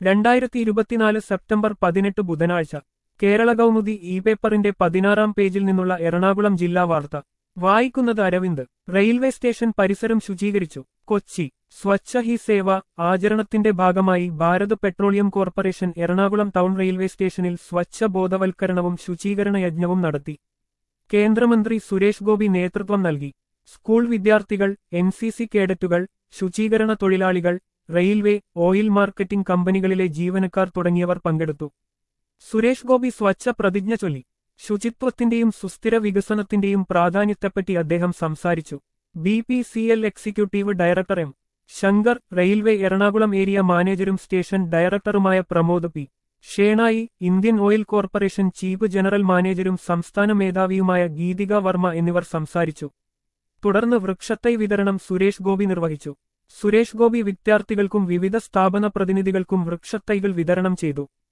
രണ്ടായിരത്തി ഇരുപത്തിനാല് സെപ്റ്റംബർ പതിനെട്ട് ബുധനാഴ്ച കേരള കൗമുദി ഇ പേപ്പറിന്റെ പതിനാറാം പേജിൽ നിന്നുള്ള എറണാകുളം ജില്ലാ വാർത്ത വായിക്കുന്നത് അരവിന്ദ് റെയിൽവേ സ്റ്റേഷൻ പരിസരം ശുചീകരിച്ചു കൊച്ചി സ്വച്ഛ ഹി സേവ ആചരണത്തിന്റെ ഭാഗമായി Bharat petroleum corporation Ernakulam town railway സ്റ്റേഷനിൽ സ്വച്ഛ ബോധവൽക്കരണവും ശുചീകരണ യജ്ഞവും നടത്തി കേന്ദ്രമന്ത്രി സുരേഷ് ഗോപി നേതൃത്വം നൽകി സ്കൂൾ വിദ്യാർത്ഥികൾ എൻ സി സി കേഡറ്റുകൾ ശുചീകരണ തൊഴിലാളികൾ റെയിൽവേ ഓയിൽ മാർക്കറ്റിംഗ് കമ്പനികളിലെ ജീവനക്കാർ തുടങ്ങിയവർ പങ്കെടുത്തു സുരേഷ് ഗോപി സ്വച്ഛ പ്രതിജ്ഞ ചൊല്ലി ശുചിത്വത്തിന്റെയും സുസ്ഥിര വികസനത്തിന്റെയും പ്രാധാന്യത്തെപ്പറ്റി അദ്ദേഹം സംസാരിച്ചു B P C L executive director M Shankar railway Ernakulam area മാനേജരും സ്റ്റേഷൻ ഡയറക്ടറുമായ Pramod P Shenoy Indian oil corporation chief general മാനേജരും സംസ്ഥാന മേധാവിയുമായ ഗീതിക വർമ്മ എന്നിവർ സംസാരിച്ചു തുടർന്ന് വൃക്ഷത്തൈ വിതരണം സുരേഷ് ഗോപി നിർവഹിച്ചു സുരേഷ് ഗോപി വിദ്യാർത്ഥികൾക്കും വിവിധ സ്ഥാപന പ്രതിനിധികൾക്കും വൃക്ഷത്തൈകൾ വിതരണം ചെയ്തു